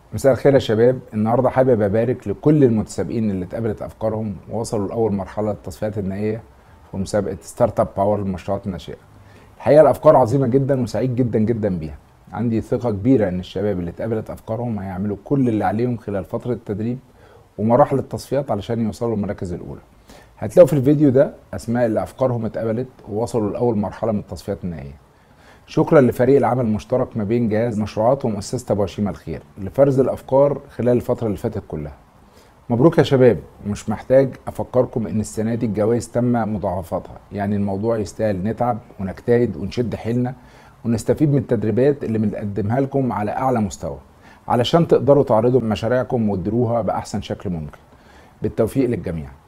مساء الخير يا شباب النهارده حابب ابارك لكل المتسابقين اللي اتقبلت افكارهم ووصلوا لاول مرحله التصفيات النهائيه في مسابقه ستارت اب باور للمشروعات الناشئه الحقيقه الافكار عظيمه جدا وسعيد جدا جدا بيها عندي ثقه كبيره ان الشباب اللي اتقبلت افكارهم هيعملوا كل اللي عليهم خلال فتره التدريب ومراحل التصفيات علشان يوصلوا المراكز الاولى هتلاقوا في الفيديو ده اسماء اللي افكارهم اتقبلت ووصلوا لاول مرحله من التصفيات النهائيه شكرا لفريق العمل المشترك ما بين جهاز مشروعات ومؤسسه ابو هشيم الخير لفرز الافكار خلال الفتره اللي فاتت كلها مبروك يا شباب مش محتاج افكركم ان السنه دي الجوائز تم مضاعفتها يعني الموضوع يستاهل نتعب ونجتهد ونشد حيلنا ونستفيد من التدريبات اللي بنقدمها لكم على اعلى مستوى علشان تقدروا تعرضوا مشاريعكم وتديروها باحسن شكل ممكن بالتوفيق للجميع